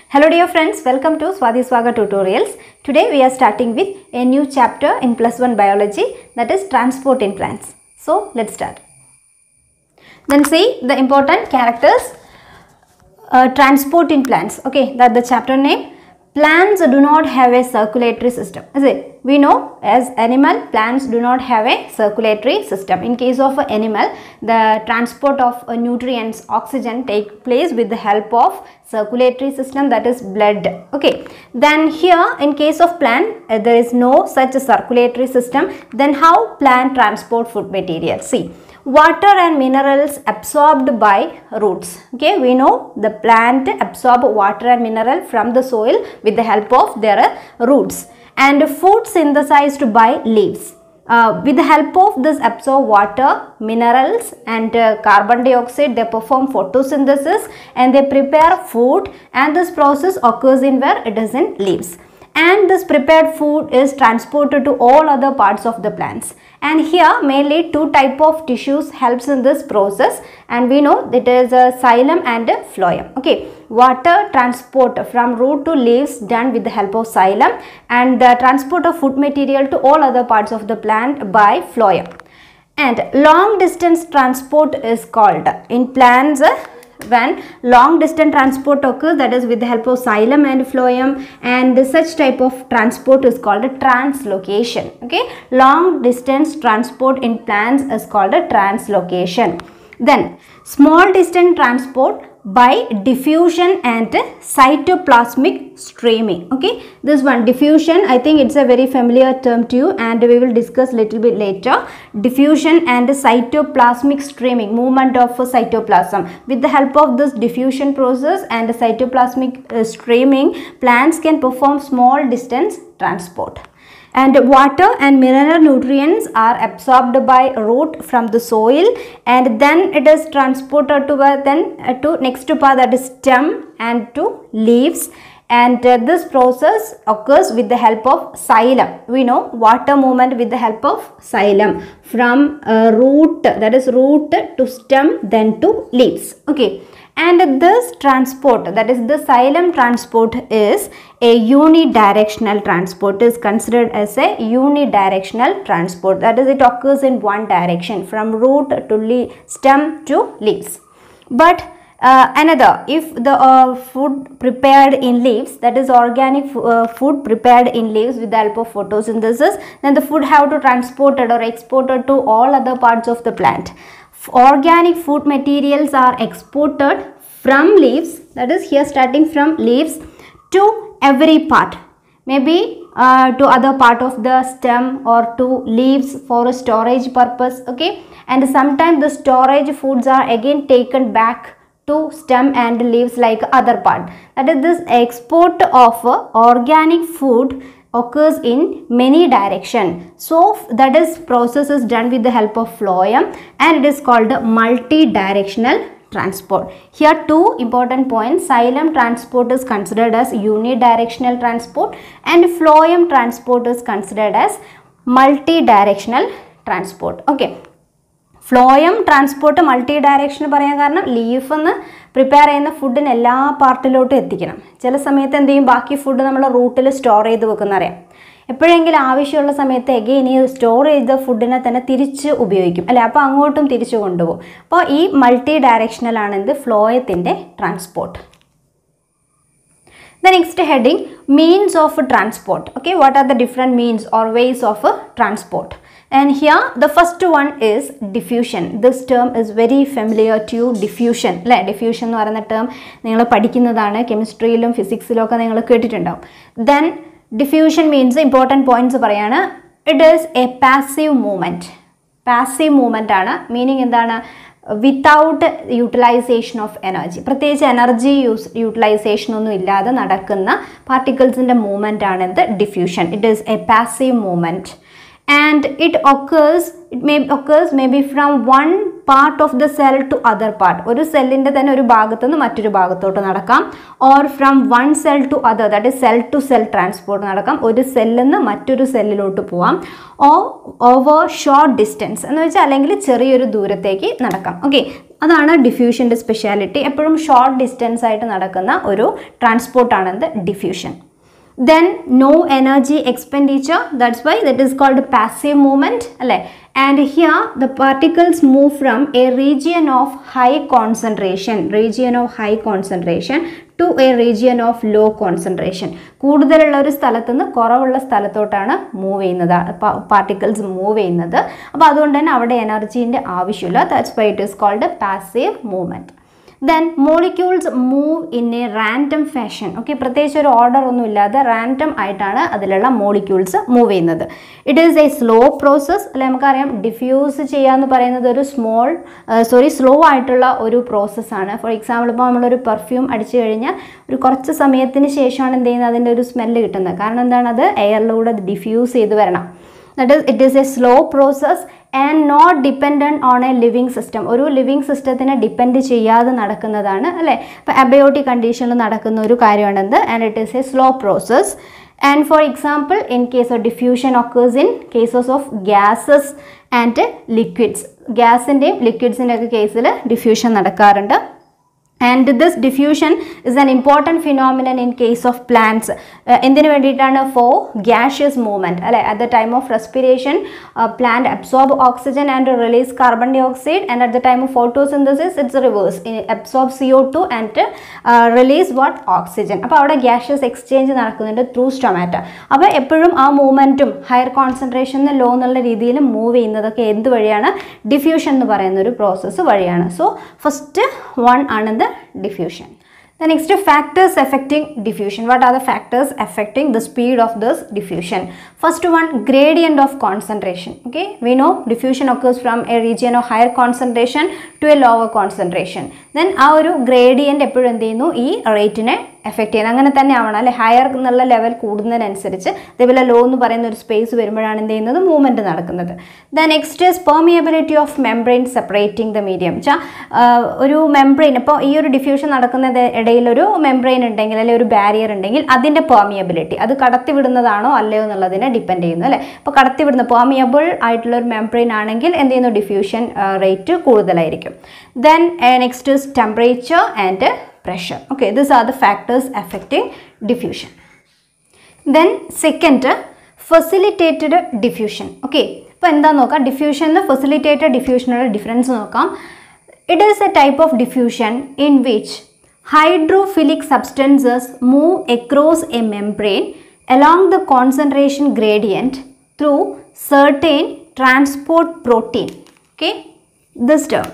Hello dear friends, welcome to Swati Swaga tutorials. Today we are starting with a new chapter in plus 1 biology that is transport in plants. So let's start. Then see the important characters uh, transport in plants. Okay, that the chapter name. Plants do not have a circulatory system. Is it? We know as animal plants do not have a circulatory system. In case of an animal, the transport of uh, nutrients, oxygen take place with the help of circulatory system that is blood. Okay. Then here in case of plant, uh, there is no such a circulatory system. Then how plant transport food material? See water and minerals absorbed by roots okay we know the plant absorb water and mineral from the soil with the help of their roots and food synthesized by leaves uh, with the help of this absorb water minerals and uh, carbon dioxide they perform photosynthesis and they prepare food and this process occurs in where it is in leaves and this prepared food is transported to all other parts of the plants and here mainly two type of tissues helps in this process and we know it is a xylem and a phloem okay water transport from root to leaves done with the help of xylem and the transport of food material to all other parts of the plant by phloem and long distance transport is called in plants when long distance transport occurs that is with the help of xylem and phloem and such type of transport is called a translocation okay long distance transport in plants is called a translocation then small distance transport by diffusion and cytoplasmic streaming okay this one diffusion i think it's a very familiar term to you and we will discuss little bit later diffusion and cytoplasmic streaming movement of cytoplasm with the help of this diffusion process and cytoplasmic uh, streaming plants can perform small distance transport and water and mineral nutrients are absorbed by root from the soil and then it is transported to uh, then uh, to next part that is stem and to leaves and uh, this process occurs with the help of xylem we know water movement with the help of xylem from uh, root that is root to stem then to leaves okay and this transport that is the xylem transport is a unidirectional transport is considered as a unidirectional transport that is it occurs in one direction from root to le- stem to leaves but uh, another if the uh, food prepared in leaves that is organic uh, food prepared in leaves with the help of photosynthesis then the food have to transported or exported to all other parts of the plant organic food materials are exported from leaves that is here starting from leaves to every part maybe uh, to other part of the stem or to leaves for a storage purpose okay and sometimes the storage foods are again taken back to stem and leaves like other part that is this export of uh, organic food occurs in many direction so that is process is done with the help of phloem and it is called multi-directional transport here two important points xylem transport is considered as unidirectional transport and phloem transport is considered as multi-directional transport okay phloem transport multi direction പറയാൻ കാരണം leaf നിന്ന് prepare ചെയ്യുന്ന ഫുഡിന് എല്ലാ പാർട്ടിലോട്ടും എത്തിക്കണം ചില സമയത്ത് എന്ത് ചെയ്യും ബാക്കി ഫുഡ് നമ്മൾ റൂട്ടിൽ സ്റ്റോർ ചെയ്ത് വെക്കുന്ന അറിയാം എപ്പോഴെങ്കിലും ആവശ്യമുള്ള സമയത്ത് എഗെയിൻ ഈ സ്റ്റോർ ചെയ്ത ഫുഡിനെ തന്നെ തിരിച്ച് ഉപയോഗിക്കും അല്ലേ അപ്പോൾ അങ്ങോട്ടും തിരിച്ചു കൊണ്ടുപോകും അപ്പോൾ ഈ മൾട്ടി ഡയറക്ഷണലാണ് എന്ത് ഫ്ലോയത്തിൻ്റെ transport The next heading means of transport. Okay, what are the different means or ways of uh, transport? And here the first one is diffusion. This term is very familiar to you. Diffusion അല്ലേ diffusion എന്ന് പറയുന്ന term നിങ്ങൾ പഠിക്കുന്നതാണ് കെമിസ്ട്രിയിലും ഫിസിക്സിലും ഒക്കെ നിങ്ങൾ കേട്ടിട്ടുണ്ടാവും then diffusion means important points പറയാണ് it is a passive movement passive movement ആണ് മീനിങ് എന്താണ് വിത്തൗട്ട് യൂട്ടിലൈസേഷൻ ഓഫ് എനർജി പ്രത്യേകിച്ച് എനർജി യൂസ് യൂട്ടിലൈസേഷൻ ഒന്നും ഇല്ലാതെ നടക്കുന്ന പാർട്ടിക്കിൾസിൻ്റെ മൂവ്മെൻ്റ് ആണ് എന്ത് diffusion it is a passive movement and it occurs it may occurs may be from one part of the cell to other part ഒരു സെല്ലിൻ്റെ തന്നെ ഒരു ഭാഗത്തു നിന്ന് മറ്റൊരു ഭാഗത്തോട്ട് നടക്കാം or from one cell to other that is cell to cell transport നടക്കാം ഒരു സെല്ലിൽ നിന്ന് മറ്റൊരു സെല്ലിലോട്ട് പോവാം ഓ ഓവർ ഷോർട്ട് ഡിസ്റ്റൻസ് എന്ന് വെച്ചാൽ അല്ലെങ്കിൽ ചെറിയൊരു ദൂരത്തേക്ക് നടക്കാം ഓക്കെ അതാണ് ഡിഫ്യൂഷൻ്റെ സ്പെഷ്യാലിറ്റി എപ്പോഴും ഷോർട്ട് ഡിസ്റ്റൻസ് ആയിട്ട് നടക്കുന്ന ഒരു ട്രാൻസ്പോർട്ടാണ് എന്ത് diffusion then no energy expenditure that's why that is called passive movement അല്ലേ and here the particles move from a region of high concentration region of high concentration to a region of low concentration കൂടുതലുള്ള ഒരു സ്ഥലത്ത് നിന്ന് കുറവുള്ള സ്ഥലത്തോട്ടാണ് move ചെയ്യുന്നത് particles move ചെയ്യുന്നത് അപ്പോൾ അതുകൊണ്ട് തന്നെ അവിടെ എനർജീൻ്റെ ആവശ്യമില്ല that's why it is called passive movement then molecules move in a random fashion okay പ്രത്യേകിച്ച് ഒരു ഓർഡർ ഒന്നും ഇല്ലാതെ റാൻഡം ആയിട്ടാണ് അതിലുള്ള മോളിക്യൂൾസ് മൂവ് ചെയ്യുന്നത് it is a slow process അല്ലെ നമുക്കറിയാം ഡിഫ്യൂസ് ചെയ്യുക എന്ന് പറയുന്നത് ഒരു സ്മോൾ സോറി സ്ലോ ആയിട്ടുള്ള ഒരു പ്രോസസ്സാണ് ഫോർ എക്സാമ്പിൾ ഇപ്പോൾ നമ്മളൊരു പെർഫ്യൂം അടിച്ചു കഴിഞ്ഞാൽ ഒരു കുറച്ച് സമയത്തിന് ശേഷമാണ് എന്ത് ചെയ്യുന്നത് അതിൻ്റെ ഒരു സ്മെല്ല് കിട്ടുന്നത് കാരണം എന്താണ് അത് എയറിലൂടെ ഡിഫ്യൂസ് ചെയ്ത് വരണം that is it is a slow process and not dependent on a living system ഒരു ലിവിങ് സിസ്റ്റത്തിനെ ഡിപ്പെൻഡ് ചെയ്യാതെ നടക്കുന്നതാണ് അല്ലേ ഇപ്പോൾ അബയോട്ടിക് കണ്ടീഷനിൽ നടക്കുന്ന ഒരു കാര്യമാണെന്ത് and it is a slow process and for example in case of diffusion occurs in cases of gases and liquids ഗ്യാസിൻ്റെയും ലിക്വിഡ്സിൻ്റെ ഒക്കെ കേസിൽ ഡിഫ്യൂഷൻ നടക്കാറുണ്ട് and this diffusion is an important phenomenon in case of plants എന്തിനു വേണ്ടിയിട്ടാണ് four gaseous movement അല്ലെ at the time of respiration plant absorb oxygen and release carbon dioxide and at the time of photosynthesis it's reverse absorb C O two and release what oxygen അപ്പോൾ അവിടെ gaseous exchange നടക്കുന്നുണ്ട് through stomata അപ്പോൾ എപ്പോഴും ആ മൂവ്മെൻറ്റും higher കോൺസെൻട്രേഷന് law എന്നുള്ള രീതിയിൽ move ചെയ്യുന്നതൊക്കെ എന്ത് വഴിയാണ് ഡിഫ്യൂഷൻ എന്ന് പറയുന്ന ഒരു പ്രോസസ്സ് വഴിയാണ് സോ ഫസ്റ്റ് വൺ ആണെന്ത് diffusion. The next factors affecting diffusion. What are the factors affecting the speed of this diffusion? First one, gradient of concentration. Okay, we know diffusion occurs from a region of higher concentration to a lower concentration. Then ആ ഒരു gradient എപ്പോഴും എന്ത് ചെയ്യുന്നു ഈ റേറ്റിനെ effect ചെയ്യുന്നത് അങ്ങനെ തന്നെ ആവണം അല്ലെ ഹയർ എന്നുള്ള ലെവൽ കൂടുന്നതിനനുസരിച്ച് അതേപോലെ ലോ എന്ന് പറയുന്ന ഒരു സ്പേസ് വരുമ്പോഴാണ് എന്ത് ചെയ്യുന്നത് മൂവ്മെൻറ്റ് നടക്കുന്നത് the next is permeability of membrane separating the medium വെച്ചാൽ ഒരു മെംബ്രെയിൻ ഇപ്പോൾ ഈ ഒരു ഡിഫ്യൂഷൻ നടക്കുന്നത് ഇടയിൽ ഒരു മെംബ്രെയിൻ ഉണ്ടെങ്കിൽ അല്ലെങ്കിൽ ഒരു ബാരിയർ ഉണ്ടെങ്കിൽ അതിൻ്റെ പെർമിയബിലിറ്റി അത് കടത്തിവിടുന്നതാണോ അല്ലയോ എന്നുള്ളതിനെ ഡിപ്പെൻഡ് ചെയ്യുന്നു അല്ലേ അപ്പോൾ കടത്തിവിടുന്ന പെർമിയബിൾ ആയിട്ടുള്ള ഒരു മെംബ്രെയിൻ ആണെങ്കിൽ എന്ത് ചെയ്യുന്നു ഡിഫ്യൂഷൻ റേറ്റ് കൂടുതലായിരിക്കും then next is temperature and pressure. Okay, these are the factors affecting diffusion. Then second, facilitated diffusion. Okay, ഇപ്പോൾ എന്താ നോക്കാം ഡിഫ്യൂഷന് ഫെസിലിറ്റേറ്റഡ് ഡിഫ്യൂഷനുള്ള ഡിഫറൻസ് നോക്കാം it is a type of diffusion in which hydrophilic substances move across a membrane along the concentration gradient through certain transport protein. Okay, this term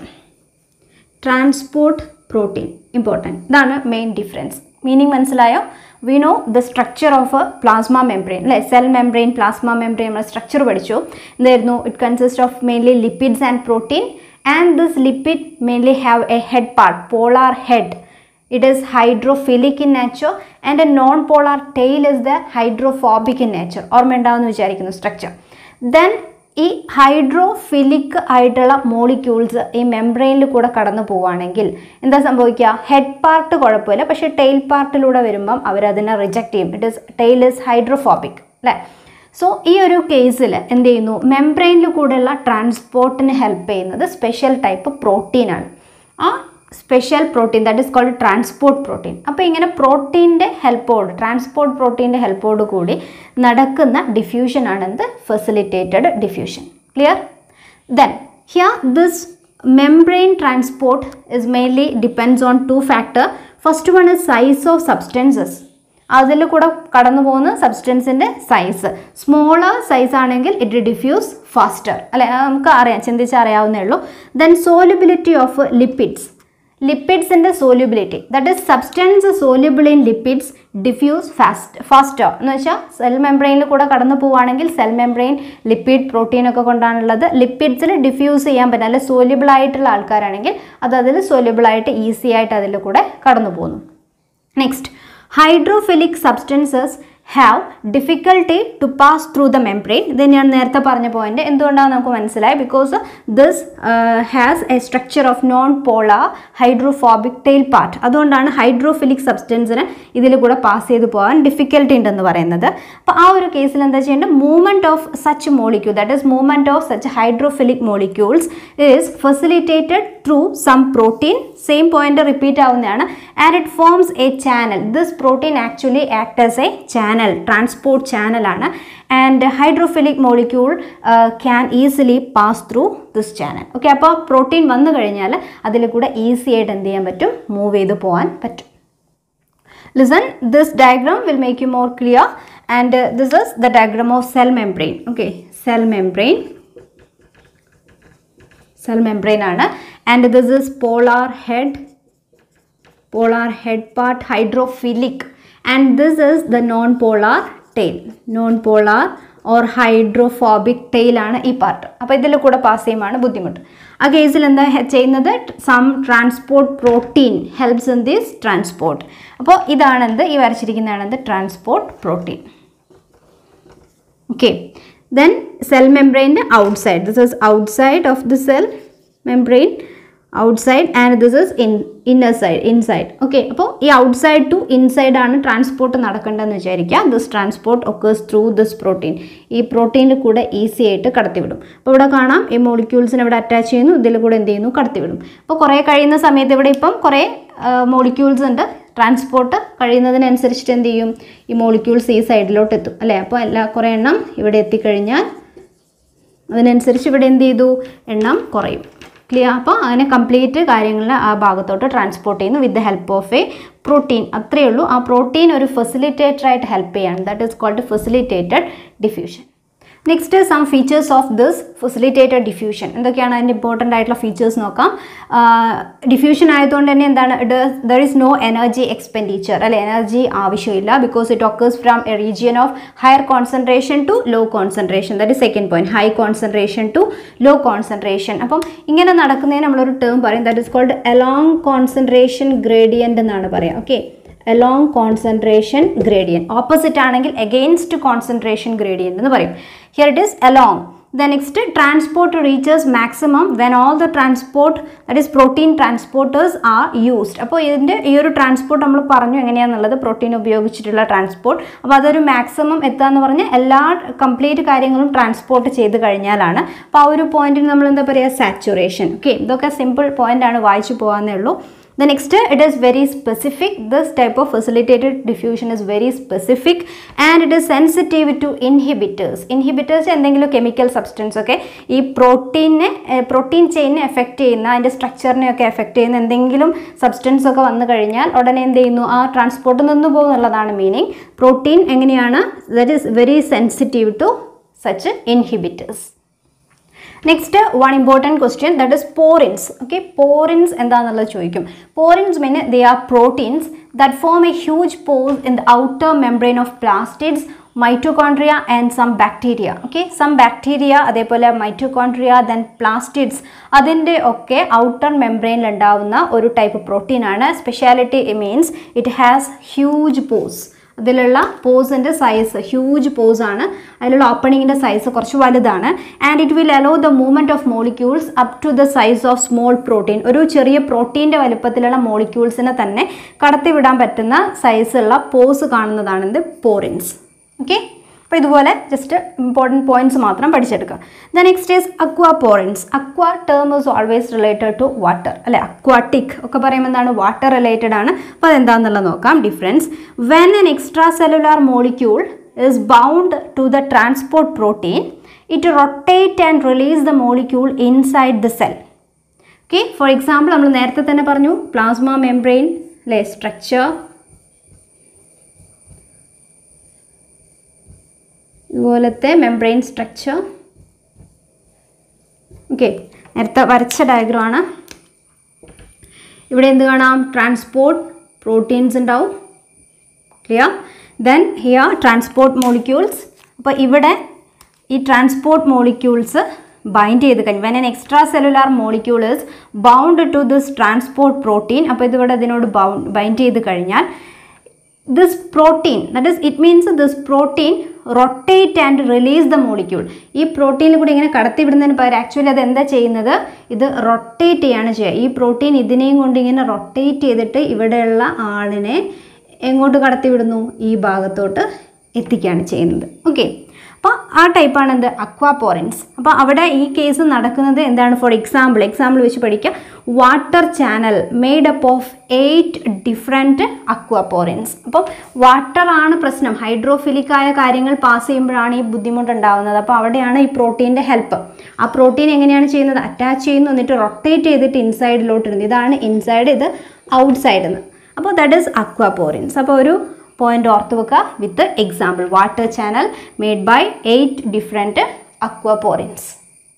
transport protein important ഇതാണ് main difference meaning മനസ്സിലായോ we know the structure of a plasma membrane അല്ലേ cell membrane plasma membrane നമ്മൾ structure പഠിച്ചു എന്തായിരുന്നു it consist of mainly lipids and protein and this lipid mainly have a head part polar head it is hydrophilic in nature and a non-polar tail is the hydrophobic in nature ഓർമ്മ ഉണ്ടാവുമെന്ന് വിചാരിക്കുന്നു structure then ഈ hydrophilic ആയിട്ടുള്ള molecules ഈ മെംബ്രെയിനിൽ കൂടെ കടന്നു പോവുകയാണെങ്കിൽ എന്താ സംഭവിക്കുക ഹെഡ് പാർട്ട് കുഴപ്പമില്ല പക്ഷേ ടെയിൽ പാർട്ടിലൂടെ വരുമ്പം അവരതിനെ റിജക്റ്റ് ചെയ്യും it is tail is hydrophobic അല്ലേ സോ ഈ ഒരു കേസിൽ എന്ത് ചെയ്യുന്നു മെംബ്രെയിനിൽ കൂടെയുള്ള ട്രാൻസ്പോർട്ടിന് ഹെൽപ്പ് ചെയ്യുന്നത് സ്പെഷ്യൽ ടൈപ്പ് പ്രോട്ടീനാണ് ആ special protein that is called transport protein അപ്പോൾ ഇങ്ങനെ പ്രോട്ടീൻ്റെ ഹെൽപ്പോട് ട്രാൻസ്പോർട്ട് പ്രോട്ടീൻ്റെ ഹെൽപ്പോട് കൂടി നടക്കുന്ന ഡിഫ്യൂഷൻ ആണ് എന്ത് facilitated diffusion clear then here this membrane transport is mainly depends on two factor first one is size of substances അതിൽ കൂടെ കടന്നു പോകുന്ന സബ്സ്റ്റൻസിൻ്റെ സൈസ് സ്മോളർ സൈസ് ആണെങ്കിൽ ഇറ്റ് ഡിഫ്യൂസ് ഫാസ്റ്റർ അല്ലെ നമുക്ക് അറിയാം ചിന്തിച്ചറിയാവുന്നേ ഉള്ളൂ ദെൻ സോലിബിലിറ്റി ഓഫ് ലിപ്പിഡ്സ് ലിപ്പിഡ്സിൻ്റെ solubility that is substance soluble in lipids diffuse fast faster എന്ന് വെച്ചാൽ സെൽ മെംബ്രെയിനിൽ കൂടെ കടന്നു പോവുകയാണെങ്കിൽ സെൽ മെംബ്രെയിൻ ലിപ്പിഡ് പ്രോട്ടീൻ ഒക്കെ കൊണ്ടാണുള്ളത് ലിപ്പിഡ്സിൽ ഡിഫ്യൂസ് ചെയ്യാൻ പറ്റും അല്ലെ സോല്യൂബിൾ ആയിട്ടുള്ള ആൾക്കാരാണെങ്കിൽ അത് അതിൽ സോല്യൂബിൾ ആയിട്ട് ഈസി ആയിട്ട് അതിൽ കൂടെ കടന്നു പോകുന്നു next hydrophilic substances have difficulty to pass through the membrane ഇത് ഞാൻ നേരത്തെ പറഞ്ഞ പോയിന്റ് എന്തുകൊണ്ടാണ് നമുക്ക് മനസ്സിലായി because this has a structure of non polar hydrophobic tail part അതുകൊണ്ടാണ് ഹൈഡ്രോഫിലിക് സബ്സ്റ്റൻസിന് ഇതിൽ കൂടെ പാസ് ചെയ്ത് പോകാൻ ഡിഫിക്കൽട്ടി ഉണ്ടെന്ന് പറയുന്നത് അപ്പോൾ ആ ഒരു കേസിൽ എന്താ ചെയ്യേണ്ടത് movement of such molecule that is movement of such hydrophilic molecules is facilitated through some protein same point repeat ആവുന്നതാണ് and it forms a channel this protein actually act as a channel transport ചാനലാണ് and hydrophilic molecule can easily pass through this channel okay അപ്പോൾ protein വന്നു കഴിഞ്ഞാൽ അതിൽ കൂടെ easy ആയിട്ട് എന്ത് ചെയ്യാൻ പറ്റും മൂവ് ചെയ്ത് പോകാൻ പറ്റും listen this diagram will make you more clear and uh, this is the diagram of cell membrane okay cell membrane cell membrane ആണ് and this is polar head polar head part hydrophilic and this is the non-polar tail non-polar or hydrophobic ടെയിലാണ് ഈ part അപ്പോൾ ഇതിൽ കൂടെ pass ചെയ്യുമ്പോൾ ബുദ്ധിമുട്ട് ആ കേസിൽ എന്താ ഹെ- ചെയ്യുന്നത് some transport protein helps in this transport അപ്പോൾ ഇതാണെന്ത് ഈ വരച്ചിരിക്കുന്നതാണെന്ത് transport protein okay then cell membrane outside this is outside of the cell membrane outside and this is in inner side inside okay അപ്പോൾ ഈ ഔട്ട്സൈഡ് ടു ഇൻസൈഡ് ആണ് transport നടക്കേണ്ടതെന്ന് വിചാരിക്കുക this transport occurs through this protein ഈ പ്രോട്ടീനിൽ കൂടെ easy ആയിട്ട് കടത്തിവിടും അപ്പോൾ ഇവിടെ കാണാം ഈ മോളിക്യൂൾസിനെ ഇവിടെ അറ്റാച്ച് ചെയ്യുന്നു ഇതിൽ കൂടെ എന്ത് ചെയ്യുന്നു കടത്തിവിടും അപ്പോൾ കുറേ കഴിയുന്ന സമയത്ത് ഇവിടെ ഇപ്പം കുറേ മോളിക്യൂൾസ് ഉണ്ട് ട്രാൻസ്പോർട്ട് കഴിയുന്നതിനനുസരിച്ചിട്ട് എന്ത് ചെയ്യും ഈ മോളിക്യൂൾസ് ഈ സൈഡിലോട്ട് എത്തും അല്ലേ അപ്പോൾ എല്ലാ കുറേ എണ്ണം ഇവിടെ എത്തിക്കഴിഞ്ഞാൽ അതിനനുസരിച്ച് ഇവിടെ എന്ത് ചെയ്തു എണ്ണം കുറയും ക്ലിയർ അപ്പോൾ അങ്ങനെ കംപ്ലീറ്റ് കാര്യങ്ങൾ ആ ഭാഗത്തോട്ട് ട്രാൻസ്പോർട്ട് ചെയ്യുന്നു with the help of a protein അത്രയേ ഉള്ളൂ ആ പ്രോട്ടീൻ ഒരു ഫെസിലിറ്റേറ്റർ ആയിട്ട് ഹെൽപ്പ് ചെയ്യാണ് that is called facilitated diffusion next some features of this facilitated diffusion എന്തൊക്കെയാണ് അതിൻ്റെ ഇമ്പോർട്ടൻ്റ് ആയിട്ടുള്ള ഫീച്ചേഴ്സ് നോക്കാം ഡിഫ്യൂഷൻ ആയതുകൊണ്ട് തന്നെ എന്താണ് there is no energy expenditure അല്ലെ എനർജി ആവശ്യമില്ല because it occurs from a region of higher concentration to low concentration that is second point high concentration to low concentration അപ്പം ഇങ്ങനെ നടക്കുന്നതിന് നമ്മളൊരു ടേം പറയും that is called along concentration gradient എന്നാണ് പറയുക okay along concentration gradient opposite ആണെങ്കിൽ against concentration gradient എന്ന് പറയും here it is along the next transport reaches maximum when all the transport that is protein transporters are used അപ്പോൾ ഇതിൻ്റെ ഈ ഒരു transport നമ്മൾ പറഞ്ഞു എങ്ങനെയാണെന്നുള്ളത് പ്രോട്ടീൻ ഉപയോഗിച്ചിട്ടുള്ള ട്രാൻസ്പോർട്ട് അപ്പോൾ അതൊരു മാക്സിമം എത്താന്ന് പറഞ്ഞാൽ എല്ലാ കംപ്ലീറ്റ് കാര്യങ്ങളും ട്രാൻസ്പോർട്ട് ചെയ്ത് കഴിഞ്ഞാലാണ് അപ്പോൾ ആ ഒരു പോയിന്റിന് നമ്മൾ എന്താ പറയുക സാച്ചുറേഷൻ ഓക്കെ ഇതൊക്കെ സിമ്പിൾ പോയിന്റ് ആണ് വായിച്ചു പോകാന്നേ ഉള്ളൂ The next, it is very specific. This type of facilitated diffusion is very specific and it is sensitive to inhibitors. Inhibitors എന്തെങ്കിലും കെമിക്കൽ സബ്സ്റ്റൻസ് ഒക്കെ ഈ പ്രോട്ടീനെ പ്രോട്ടീൻ ചെയിനെ എഫക്റ്റ് ചെയ്യുന്ന അതിൻ്റെ സ്ട്രക്ചറിനെ ഒക്കെ എഫക്റ്റ് ചെയ്യുന്ന എന്തെങ്കിലും സബ്സ്റ്റൻസ് ഒക്കെ വന്നു കഴിഞ്ഞാൽ ഉടനെ എന്ത് ചെയ്യുന്നു ആ ട്രാൻസ്പോർട്ട് നിന്ന് പോകുന്നുള്ളതാണ് മീനിങ് പ്രോട്ടീൻ എങ്ങനെയാണ് that is very sensitive to such inhibitors next one important question that is porins okay porins എന്താണെന്നുള്ളത് ചോദിക്കും porins mean they are proteins that form a huge pores in the outer membrane of plastids mitochondria and some bacteria okay some bacteria അതേപോലെ mitochondria then plastids അതിൻ്റെ ഒക്കെ outer മെംബ്രെയിനിൽ ഉണ്ടാവുന്ന ഒരു type പ്രോട്ടീനാണ് speciality means it has huge pores അതിലുള്ള പോസിൻ്റെ size huge pose ആണ് അതിലുള്ള ഓപ്പണിങ്ങിൻ്റെ സൈസ് കുറച്ച് വലുതാണ് and it will allow the movement of molecules up to the size of small protein ഒരു ചെറിയ പ്രോട്ടീൻ്റെ വലുപ്പത്തിലുള്ള മോളിക്യൂൾസിനെ തന്നെ കടത്തിവിടാൻ പറ്റുന്ന സൈസുള്ള പോസ് കാണുന്നതാണ് എന്ത് പോറിൻസ് ഓക്കെ അപ്പോൾ ഇതുപോലെ ജസ്റ്റ് ഇമ്പോർട്ടൻറ്റ് പോയിന്റ്സ് മാത്രം പഠിച്ചെടുക്കുക the next is aquaporins aqua term is always related to water അല്ലെ അക്വാട്ടിക് ഒക്കെ പറയുമ്പോൾ എന്താണ് വാട്ടർ റിലേറ്റഡ് ആണ് അപ്പോൾ അതെന്താണെന്നുള്ളത് നോക്കാം difference when an extra cellular molecule is bound to the transport protein it rotate and release the molecule inside the cell okay for example നമ്മൾ നേരത്തെ തന്നെ പറഞ്ഞു പ്ലാസ്മ മെംബ്രെയിൻ അല്ലേ സ്ട്രക്ചർ ഇതുപോലത്തെ മെംബ്രെയിൻ സ്ട്രക്ചർ ഓക്കെ നേരത്തെ വരച്ച ഡയഗ്രമാണ് ഇവിടെ എന്ത് കാണാം ട്രാൻസ്പോർട്ട് പ്രോട്ടീൻസ് ഉണ്ടാവും clear then here transport molecules അപ്പോൾ ഇവിടെ ഈ ട്രാൻസ്പോർട്ട് മോളിക്യൂൾസ് ബൈൻഡ് ചെയ്ത് കഴിഞ്ഞു when an extra cellular molecule is bound to this transport protein അപ്പോൾ ഇതിവിടെ ഇതിനോട് ബൗണ്ട് ബൈൻഡ് ചെയ്ത് കഴിഞ്ഞാൽ this protein that is it means this protein rotate and release the molecule ഈ പ്രോട്ടീനിൽ കൂടി ഇങ്ങനെ കടത്തിവിടുന്നതിന് പകരം ആക്ച്വലി അത് എന്താ ചെയ്യുന്നത് ഇത് റൊട്ടേറ്റ് ചെയ്യാണ് ചെയ്യുക ഈ പ്രോട്ടീൻ ഇതിനെയും കൊണ്ട് ഇങ്ങനെ റൊട്ടേറ്റ് ചെയ്തിട്ട് ഇവിടെയുള്ള ആളിനെ എങ്ങോട്ട് കടത്തിവിടുന്നു ഈ ഭാഗത്തോട്ട് എത്തിക്കുകയാണ് ചെയ്യുന്നത് ഓക്കെ അപ്പോൾ ആ ടൈപ്പാണ് എന്ത് അക്വാപോറിൻസ് അപ്പോൾ അവിടെ ഈ കേസ് നടക്കുന്നത് എന്താണ് ഫോർ എക്സാമ്പിൾ എക്സാമ്പിൾ വെച്ച് പഠിക്കുക water channel made up of eight different aquaporins അപ്പം വാട്ടർ ആണ് പ്രശ്നം ഹൈഡ്രോഫിലിക് ആയ കാര്യങ്ങൾ പാസ് ചെയ്യുമ്പോഴാണ് ഈ ബുദ്ധിമുട്ട് ഉണ്ടാകുന്നത് അപ്പോൾ അവിടെയാണ് ഈ പ്രോട്ടീൻ്റെ ഹെൽപ്പ് ആ പ്രോട്ടീൻ എങ്ങനെയാണ് ചെയ്യുന്നത് അറ്റാച്ച് ചെയ്യുന്നു എന്നിട്ട് റൊട്ടേറ്റ് ചെയ്തിട്ട് ഇൻസൈഡിലോട്ട് ഇടുന്നു ഇതാണ് ഇൻസൈഡ് ഇത് ഔട്ട് സൈഡ് എന്ന് അപ്പോൾ ദാറ്റ് ഈസ് അക്വാപോറിൻസ് അപ്പോൾ ഒരു പോയിന്റ് ഓർത്ത് വെക്കുക with example water channel made by eight different aquaporins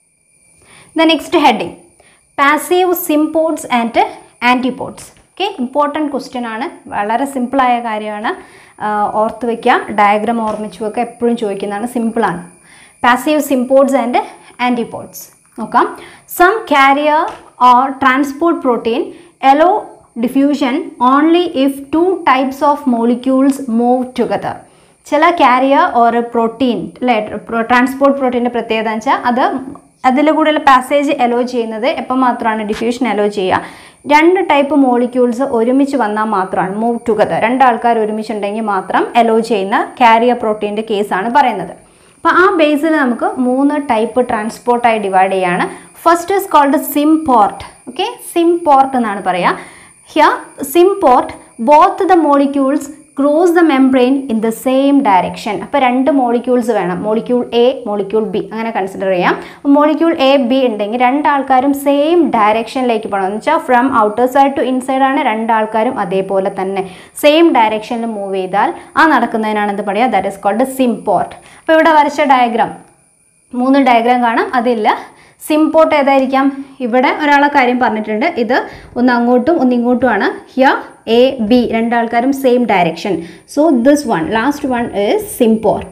the next heading passive symports and antiports okay important question ആണ് വളരെ സിമ്പിളായ കാര്യമാണ് ഓർത്ത് വയ്ക്കുക ഡയഗ്രാം ഓർമ്മിച്ച് വെക്കുക എപ്പോഴും ചോദിക്കുന്നതാണ് സിമ്പിളാണ് പാസീവ് സിംപോർട്സ് ആൻഡ് ആൻറ്റിപോർട്സ് നോക്കാം some carrier or transport protein allow diffusion only if two types of molecules move together ചില കാരിയർ ഓർ പ്രോട്ടീൻ അല്ലേ ട്രാൻസ്പോർട്ട് പ്രോട്ടീൻ്റെ പ്രത്യേകത എന്ന് വെച്ചാൽ അത് അതിൽ കൂടെയുള്ള പാസേജ് അലോ ചെയ്യുന്നത് എപ്പോൾ മാത്രമാണ് ഡിഫ്യൂഷൻ അലോ ചെയ്യുക രണ്ട് ടൈപ്പ് മോളിക്യൂൾസ് ഒരുമിച്ച് വന്നാൽ മാത്രമാണ് മൂവ് ടുഗദർ രണ്ടാൾക്കാർ ഒരുമിച്ചുണ്ടെങ്കിൽ മാത്രം അലോ ചെയ്യുന്ന കാരിയർ പ്രോട്ടീൻ്റെ കേസാണ് പറയുന്നത് അപ്പോൾ ആ ബേസിൽ നമുക്ക് മൂന്ന് ടൈപ്പ് ട്രാൻസ്പോർട്ടായി ഡിവൈഡ് ചെയ്യാണ് first is called symport okay symport എന്നാണ് പറയുക here symport both the molecules cross the membrane in the same direction അപ്പോൾ രണ്ട് മോളിക്യൂൾസ് വേണം മോളിക്യൂൾ എ മോളിക്യൂൾ ബി അങ്ങനെ കൺസിഡർ ചെയ്യാം മോളിക്യൂൾ എ ബി ഉണ്ടെങ്കിൽ രണ്ടാൾക്കാരും സെയിം ഡയറക്ഷനിലേക്ക് പോകണം എന്ന് വെച്ചാൽ from outer side to inside ആണ് രണ്ടാൾക്കാരും അതേപോലെ തന്നെ സെയിം ഡയറക്ഷനിൽ മൂവ് ചെയ്താൽ ആ നടക്കുന്നതിനാണ് എന്ത് പറയുക ദാറ്റ് ഇസ് കോൾഡ് സിംപോർട്ട് അപ്പോൾ ഇവിടെ വരച്ച ഡയഗ്രാം മൂന്ന് ഡയഗ്രാം കാണാം അതില്ല സിംപോർട്ട് ഏതായിരിക്കാം ഇവിടെ ഒരാളെ കാര്യം പറഞ്ഞിട്ടുണ്ട് ഇത് ഒന്ന് അങ്ങോട്ടും ഒന്ന് ഇങ്ങോട്ടുമാണ് ഹിയർ എ ബി രണ്ടാൾക്കാരും same direction so this one last one is symport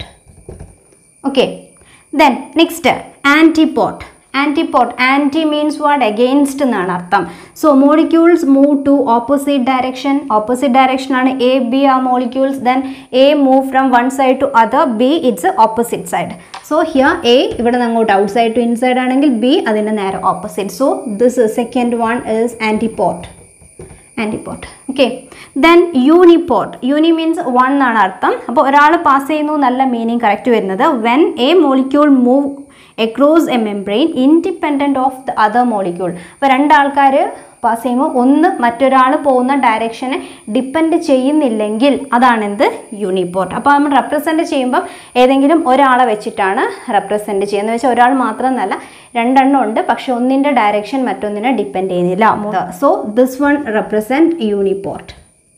okay then next antiport antiport anti means what against എന്നാണ് അർത്ഥം so molecules move to opposite direction opposite direction ആണ് എ ബി ആ molecules then A move from one side to other B it's opposite side so here A ഇവിടെ നിന്ന് അങ്ങോട്ട് outside to inside ആണെങ്കിൽ B അതിൻ്റെ നേരെ opposite so this second one is antiport antiport okay then uniport uni means one എന്നാണ് അർത്ഥം അപ്പോൾ ഒരാൾ പാസ് ചെയ്യുന്നു നല്ല മീനിങ് കറക്റ്റ് വരുന്നത് when a molecule move across a membrane independent of the other molecule അപ്പോൾ രണ്ടാൾക്കാർ പാസ് ചെയ്യുമ്പോൾ ഒന്ന് മറ്റൊരാൾ പോകുന്ന ഡയറക്ഷനെ ഡിപ്പെൻഡ് ചെയ്യുന്നില്ലെങ്കിൽ അതാണെന്ത് യൂണിപോർട്ട് അപ്പോൾ നമ്മൾ റെപ്രസെൻറ്റ് ചെയ്യുമ്പം ഏതെങ്കിലും ഒരാളെ വെച്ചിട്ടാണ് റെപ്രസെൻറ്റ് ചെയ്യുന്നത് വെച്ചാൽ ഒരാൾ മാത്രമെന്നല്ല രണ്ടെണ്ണം ഉണ്ട് പക്ഷെ ഒന്നിൻ്റെ ഡയറക്ഷൻ മറ്റൊന്നിനെ ഡിപ്പെൻഡ് ചെയ്യുന്നില്ല so this one represent uniport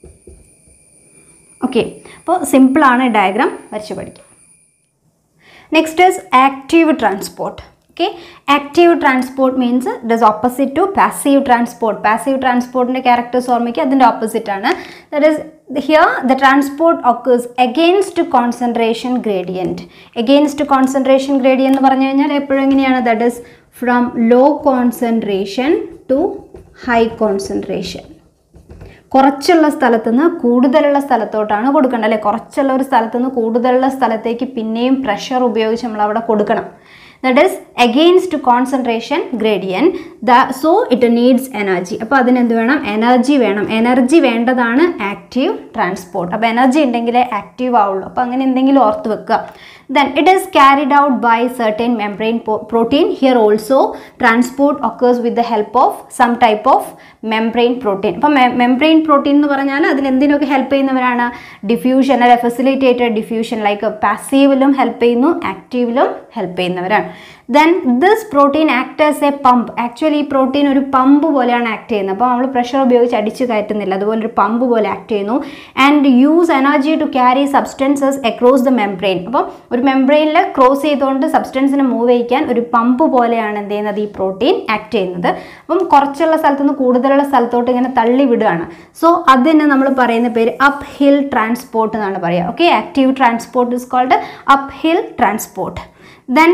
okay അപ്പോൾ സിമ്പിളാണ് ഡയഗ്രാം വരച്ച് പഠിക്കുക next is active transport okay active transport means it is opposite to passive transport passive ട്രാൻസ്പോർട്ടിൻ്റെ ക്യാരക്ടേഴ്സ് ഓർമ്മിക്കുക അതിൻ്റെ ഓപ്പോസിറ്റ് ആണ് that is here the transport occurs against concentration gradient against concentration gradient എന്ന് പറഞ്ഞു കഴിഞ്ഞാൽ എപ്പോഴും എങ്ങനെയാണ് that is from low concentration to high concentration കുറച്ചുള്ള സ്ഥലത്ത് നിന്ന് കൂടുതലുള്ള സ്ഥലത്തോട്ടാണ് കൊടുക്കേണ്ടത് അല്ലേ കുറച്ചുള്ള ഒരു സ്ഥലത്ത് നിന്ന് കൂടുതലുള്ള സ്ഥലത്തേക്ക് പിന്നെയും പ്രഷർ ഉപയോഗിച്ച് നമ്മൾ അവിടെ കൊടുക്കണം that is against concentration gradient the so it needs energy അപ്പോൾ അതിനെന്ത് വേണം എനർജി വേണം എനർജി വേണ്ടതാണ് ആക്റ്റീവ് ട്രാൻസ്പോർട്ട് അപ്പോൾ എനർജി ഉണ്ടെങ്കിലേ ആക്റ്റീവ് ആവുള്ളൂ അപ്പോൾ അങ്ങനെ എന്തെങ്കിലും ഓർത്ത് വെക്കുക then it is carried out by certain membrane po- protein here also transport occurs with the help of some type of membrane protein അപ്പോൾ മെംബ്രെയിൻ പ്രോട്ടീൻ എന്ന് പറഞ്ഞാൽ അതിന് എന്തിനൊക്കെ ഹെൽപ്പ് ചെയ്യുന്നവരാണ് ഡിഫ്യൂഷൻ അല്ലെ ഫെസിലിറ്റേറ്റഡ് ഡിഫ്യൂഷൻ ലൈക്ക് പാസീവിലും ഹെൽപ്പ് ചെയ്യുന്നു ആക്റ്റീവിലും ഹെൽപ്പ് ചെയ്യുന്നവരാണ് then this protein act as a pump actually ഈ പ്രോട്ടീൻ ഒരു പമ്പ് പോലെയാണ് ആക്ട് ചെയ്യുന്നത് അപ്പോൾ നമ്മൾ പ്രഷർ ഉപയോഗിച്ച് അടിച്ച് കയറ്റുന്നില്ല അതുപോലെ ഒരു പമ്പ് പോലെ ആക്ട് ചെയ്യുന്നു and use energy to carry substances across the membrane അപ്പം ഒരു മെംബ്രെയിനിൽ ക്രോസ് ചെയ്തുകൊണ്ട് സബ്സ്റ്റൻസിനെ മൂവ് ചെയ്യിക്കാൻ ഒരു പമ്പ് പോലെയാണ് എന്ത് ചെയ്യുന്നത് ഈ പ്രോട്ടീൻ ആക്ട് ചെയ്യുന്നത് അപ്പം കുറച്ചുള്ള സ്ഥലത്തു നിന്ന് കൂടുതലുള്ള സ്ഥലത്തോട്ട് ഇങ്ങനെ തള്ളി വിടുകയാണ് സോ അതിന് നമ്മൾ പറയുന്ന പേര് അപ്പ് ഹിൽ ട്രാൻസ്പോർട്ട് എന്നാണ് പറയുക okay active transport is called uphill transport then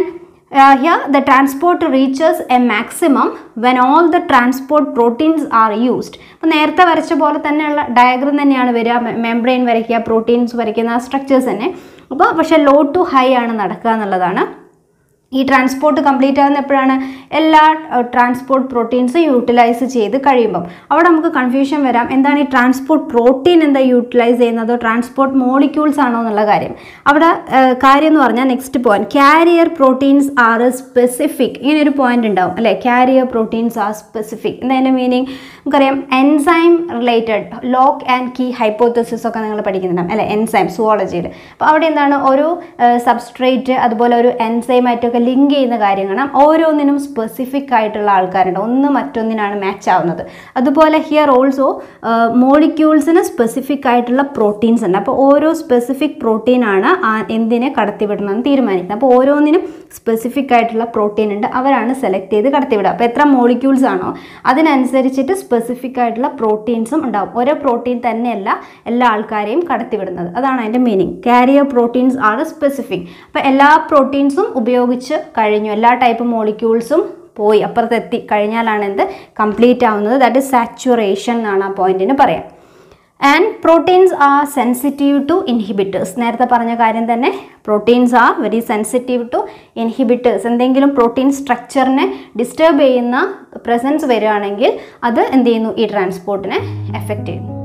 here the transport reaches a maximum when all the transport proteins are used അപ്പോൾ നേരത്തെ വരച്ച പോലെ തന്നെയുള്ള ഡയഗ്രം തന്നെയാണ് വരിക മെംബ്രെയിൻ വരയ്ക്കുക പ്രോട്ടീൻസ് വരയ്ക്കുന്ന ആ സ്ട്രക്ചേഴ്സ് തന്നെ അപ്പോൾ പക്ഷേ ലോ ടു ഹൈ ആണ് നടക്കുക എന്നുള്ളതാണ് ഈ ട്രാൻസ്പോർട്ട് കംപ്ലീറ്റ് ആകുന്ന എപ്പോഴാണ് എല്ലാ ട്രാൻസ്പോർട്ട് പ്രോട്ടീൻസ് യൂട്ടിലൈസ് ചെയ്ത് കഴിയുമ്പം അവിടെ നമുക്ക് കൺഫ്യൂഷൻ വരാം എന്താണ് ഈ ട്രാൻസ്പോർട്ട് പ്രോട്ടീൻ എന്താ യൂട്ടിലൈസ് ചെയ്യുന്നതോ ട്രാൻസ്പോർട്ട് മോളിക്യൂൾസ് ആണോ എന്നുള്ള കാര്യം അവിടെ ഏഹ്, കാര്യം എന്ന് പറഞ്ഞാൽ next point carrier proteins are specific ഇങ്ങനെ ഒരു പോയിന്റ് ഉണ്ടാവും അല്ലേ ക്യാരിയർ പ്രോട്ടീൻസ് ആർ സ്പെസിഫിക് എന്നതിൻ്റെ മീനിങ് നമുക്കറിയാം enzyme related lock and key hypothesis ഒക്കെ നിങ്ങൾ പഠിക്കുന്നുണ്ടാവും അല്ലേ എൻസൈം സുവോളജിയിൽ അപ്പോൾ അവിടെ എന്താണ് ഒരു സബ്സ്ട്രേറ്റ് അതുപോലെ ഒരു എൻസൈമായിട്ടൊക്കെ ലിങ്ക് ചെയ്യുന്ന കാര്യങ്ങൾ ഓരോന്നിനും സ്പെസിഫിക് ആയിട്ടുള്ള ആൾക്കാരുണ്ട് ഒന്ന് മറ്റൊന്നിനാണ് മാച്ച് ആവുന്നത് അതുപോലെ ഹിയർ ഓൾസോ മോളിക്യൂൾസിന് സ്പെസിഫിക് ആയിട്ടുള്ള പ്രോട്ടീൻസ് ഉണ്ട് അപ്പോൾ ഓരോ സ്പെസിഫിക് പ്രോട്ടീനാണ് എന്തിനെ കടത്തിവിടണമെന്ന് തീരുമാനിക്കുന്നത് അപ്പോൾ ഓരോന്നിനും സ്പെസിഫിക് ആയിട്ടുള്ള പ്രോട്ടീൻ ഉണ്ട് അവരാണ് സെലക്ട് ചെയ്ത് കടത്തിവിടുക അപ്പോൾ എത്ര മോളിക്യൂൾസ് ആണോ അതിനനുസരിച്ചിട്ട് സ്പെസിഫിക് ആയിട്ടുള്ള പ്രോട്ടീൻസും ഉണ്ടാവും ഓരോ പ്രോട്ടീൻ തന്നെയല്ല എല്ലാ ആൾക്കാരെയും കടത്തിവിടുന്നത് അതാണ് അതിൻ്റെ മീനിങ് കാരിയർ പ്രോട്ടീൻസ് ആണ് സ്പെസിഫിക് അപ്പോൾ എല്ലാ പ്രോട്ടീൻസും ഉപയോഗിച്ച് കഴിഞ്ഞു എല്ലാ ടൈപ്പ് മോളിക്യൂൾസും പോയി അപ്പുറത്തെത്തി കഴിഞ്ഞാലാണ് എന്ത് കംപ്ലീറ്റ് ആവുന്നത് ദാറ്റ് ഇസ് സാച്ചുറേഷൻ എന്നാണ് ആ പോയിന്റിന് പറയാം and proteins are sensitive to inhibitors നേരത്തെ പറഞ്ഞ കാര്യം തന്നെ proteins are very sensitive to inhibitors എന്തെങ്കിലും പ്രോട്ടീൻ സ്ട്രക്ചറിനെ ഡിസ്റ്റർബ് ചെയ്യുന്ന പ്രസൻസ് വരികയാണെങ്കിൽ അത് എന്ത് ചെയ്യുന്നു ഈ ട്രാൻസ്പോർട്ടിനെ എഫക്റ്റ് ചെയ്യുന്നു